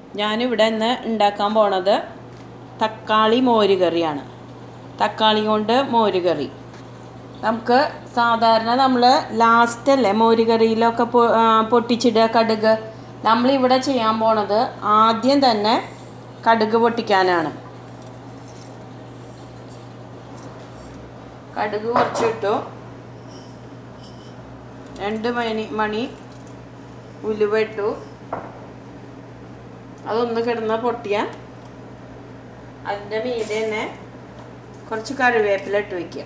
ഞാനിവിടെ ഇന്ന് ഉണ്ടാക്കാൻ പോണത് തക്കാളി മോര് കറിയാണ് തക്കാളി കൊണ്ട് മോര് കറി നമുക്ക് സാധാരണ നമ്മൾ ലാസ്റ്റ് അല്ലേ മോര് കറിയിലൊക്കെ പൊ- ആ, പൊട്ടിച്ചിടുക കടുക് നമ്മളിവിടെ ചെയ്യാൻ പോണത് ആദ്യം തന്നെ കടുക് പൊട്ടിക്കാനാണ് കടുക് കുറച്ചിട്ടു രണ്ട് മണി മണി ഉലുവ ഇട്ടു അതൊന്ന് കിടന്ന് പൊട്ടിയ അതിൻ്റെ മീതെ തന്നെ കുറച്ച് കറിവേപ്പില ഇട്ട് വയ്ക്കുക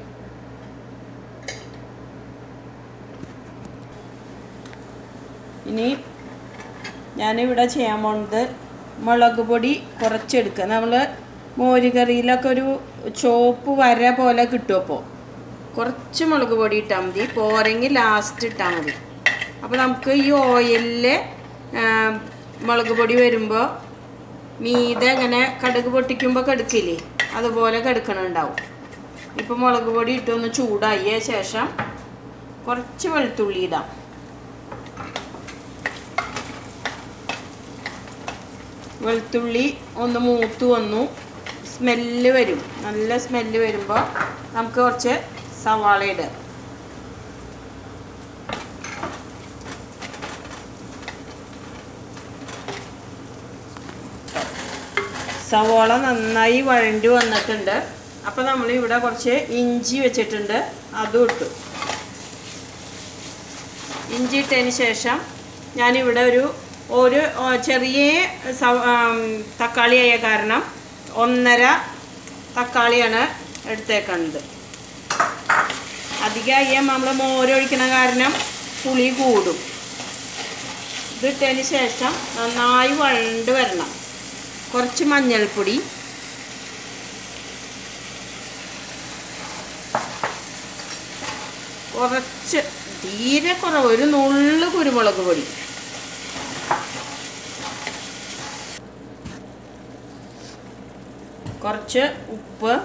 ഇനി ഞാനിവിടെ ചെയ്യാൻ പോണത് മുളക് പൊടി കുറച്ചെടുക്കുക നമ്മൾ മോര് കറിയിലൊക്കെ ഒരു ചോപ്പ് വര പോലെ കിട്ടും അപ്പോൾ കുറച്ച് മുളക് പൊടി ഇട്ടാൽ മതി പോരെങ്കിൽ ലാസ്റ്റ് ഇട്ടാൽ മതി അപ്പോൾ നമുക്ക് ഈ ഓയിലിൽ മുളക് പൊടി വരുമ്പോൾ മീതെ ഇങ്ങനെ കടുക് പൊട്ടിക്കുമ്പോൾ കടുക്കില്ലേ അതുപോലെ കടുക്കണുണ്ടാവും ഇപ്പോൾ മുളക് പൊടി ഇട്ടൊന്ന് ചൂടായ ശേഷം കുറച്ച് വെളുത്തുള്ളി ഇടാം വെളുത്തുള്ളി ഒന്ന് മൂത്ത് വന്നു സ്മെല്ല് വരും നല്ല സ്മെല്ല് വരുമ്പോൾ നമുക്ക് കുറച്ച് സവാള ഇടുക സവാള നന്നായി വഴണ്ടി വന്നിട്ടുണ്ട് അപ്പോൾ നമ്മൾ ഇവിടെ കുറച്ച് ഇഞ്ചി വെച്ചിട്ടുണ്ട് അതും ഇട്ടു ഇഞ്ചി ഇട്ടതിന് ശേഷം ഞാനിവിടെ ഒരു ഒരു ഓ, ചെറിയ സവ- ആം, തക്കാളി ആയ കാരണം ഒന്നര തക്കാളിയാണ് എടുത്തേക്കുന്നത് അധികമായി നമ്മൾ മോരൊഴിക്കണ കാരണം പുളി കൂടും ഇതിട്ടതിന് ശേഷം നന്നായി വഴണ്ട് വരണം കുറച്ച് മഞ്ഞൾപ്പൊടി കുറച്ച് തീരെ കുറവ് ഒരു നുള്ളു കുരുമുളക് പൊടി കുറച്ച് ഉപ്പ്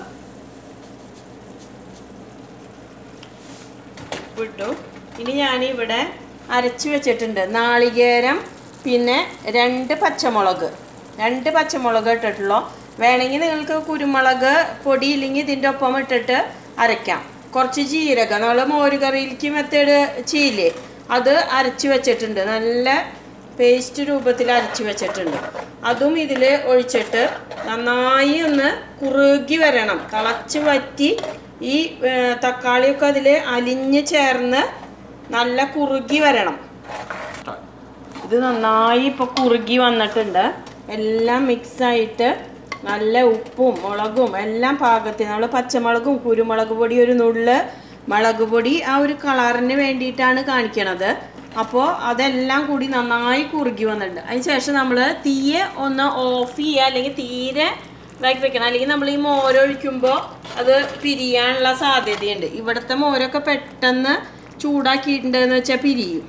ഉപ്പിട്ടു ഇനി ഞാനിവിടെ അരച്ച് വെച്ചിട്ടുണ്ട് നാളികേരം പിന്നെ രണ്ട് പച്ചമുളക് രണ്ട് പച്ചമുളക് ഇട്ടിട്ടുള്ളൂ വേണമെങ്കിൽ നിങ്ങൾക്ക് കുരുമുളക് പൊടി ഇല്ലെങ്കിൽ ഇതിൻ്റെ ഒപ്പം ഇട്ടിട്ട് അരയ്ക്കാം കുറച്ച് ജീരകം നമ്മൾ മോര് കറിയിലേക്ക് മെത്തേഡ് ചെയ്യില്ലേ അത് അരച്ച് വെച്ചിട്ടുണ്ട് നല്ല പേസ്റ്റ് രൂപത്തിൽ അരച്ച് വെച്ചിട്ടുണ്ട് അതും ഇതിൽ ഒഴിച്ചിട്ട് നന്നായി ഒന്ന് കുറുകി വരണം തിളച്ച് വറ്റി ഈ ഏ, തക്കാളിയൊക്കെ അതിൽ അലിഞ്ഞ് ചേർന്ന് നല്ല കുറുകി വരണം ഇത് നന്നായി ഇപ്പോൾ കുറുകി വന്നിട്ടുണ്ട് എല്ലാം മിക്സായിട്ട് നല്ല ഉപ്പും മുളകും എല്ലാം പാകത്തിന് നമ്മൾ പച്ചമുളകും കുരുമുളക് പൊടി ഒരു നുള്ള് മുളക് പൊടി ആ ഒരു കളറിന് വേണ്ടിയിട്ടാണ് കാണിക്കണത് അപ്പോൾ അതെല്ലാം കൂടി നന്നായി കുറുകി വന്നിട്ടുണ്ട് അതിന് ശേഷം നമ്മൾ തീയെ ഒന്ന് ഓഫ് ചെയ്യുക അല്ലെങ്കിൽ തീരെ ഇതാക്കി വെക്കണം അല്ലെങ്കിൽ നമ്മൾ ഈ മോരൊഴിക്കുമ്പോൾ അത് പിരിയാനുള്ള സാധ്യതയുണ്ട് ഇവിടുത്തെ മോരൊക്കെ പെട്ടെന്ന് ചൂടാക്കിയിട്ടുണ്ടെന്ന് വെച്ചാൽ പിരിയും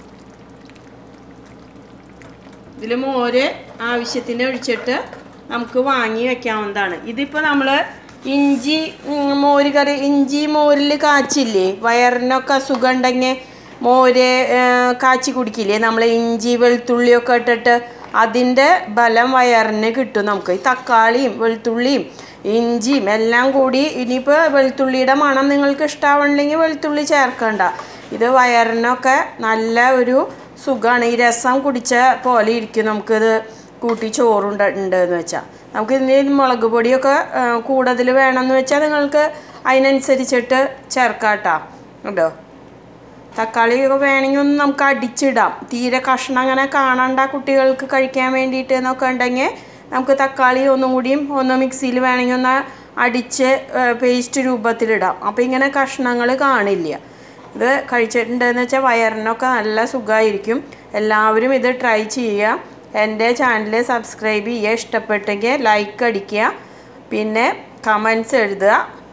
ഇതിൽ മോര് ആവശ്യത്തിന് ഒഴിച്ചിട്ട് നമുക്ക് വാങ്ങി വെക്കാവുന്നതാണ് ഇതിപ്പോൾ നമ്മൾ ഇഞ്ചി ഉം, മോര് കറി ഇഞ്ചി മോരിൽ കാച്ചില്ലേ വയറിനൊക്കെ അസുഖം ഉണ്ടെങ്കിൽ മോര് ഏ, കാച്ചി കുടിക്കില്ലേ നമ്മൾ ഇഞ്ചി വെളുത്തുള്ളിയൊക്കെ ഇട്ടിട്ട് അതിൻ്റെ ബലം വയറിന് കിട്ടും നമുക്ക് ഈ തക്കാളിയും വെളുത്തുള്ളിയും ഇഞ്ചിയും എല്ലാം കൂടി ഇനിയിപ്പോൾ വെളുത്തുള്ളിയുടെ മണം നിങ്ങൾക്ക് ഇഷ്ടാവണില്ലെങ്കിൽ വെളുത്തുള്ളി ചേർക്കണ്ട ഇത് വയറിനൊക്കെ നല്ല ഒരു സുഖമാണ് ഈ രസം കുടിച്ച പോലെ ഇരിക്കും നമുക്കിത് കൂട്ടി ചോറുണ്ട് ഉണ്ട് എന്ന് വെച്ചാൽ നമുക്ക് ഇതിന് മുളക് പൊടിയൊക്കെ ആ, കൂടുതൽ വേണമെന്ന് വെച്ചാൽ നിങ്ങൾക്ക് അതിനനുസരിച്ചിട്ട് ചേർക്കാട്ടോ കേട്ടോ തക്കാളിയൊക്കെ വേണമെങ്കിൽ ഒന്ന് നമുക്ക് അടിച്ചിടാം തീരെ കഷ്ണം അങ്ങനെ കാണണ്ട കുട്ടികൾക്ക് കഴിക്കാൻ വേണ്ടിയിട്ട് എന്നൊക്കെ ഉണ്ടെങ്കിൽ നമുക്ക് തക്കാളി ഒന്നും കൂടിയും ഒന്ന് മിക്സിയിൽ വേണമെങ്കിൽ ഒന്ന് അടിച്ച് പേസ്റ്റ് രൂപത്തിലിടാം അപ്പോൾ ഇങ്ങനെ കഷ്ണങ്ങൾ കാണില്ല ഇത് കഴിച്ചിട്ടുണ്ടെന്ന് വെച്ചാൽ വയറിനൊക്കെ നല്ല സുഖമായിരിക്കും എല്ലാവരും ഇത് ട്രൈ ചെയ്യുക എൻ്റെ ചാനൽ സബ്സ്ക്രൈബ് ചെയ്യുക ഇഷ്ടപ്പെട്ടെങ്കിൽ ലൈക്ക് അടിക്കുക പിന്നെ കമൻസ് എഴുതുക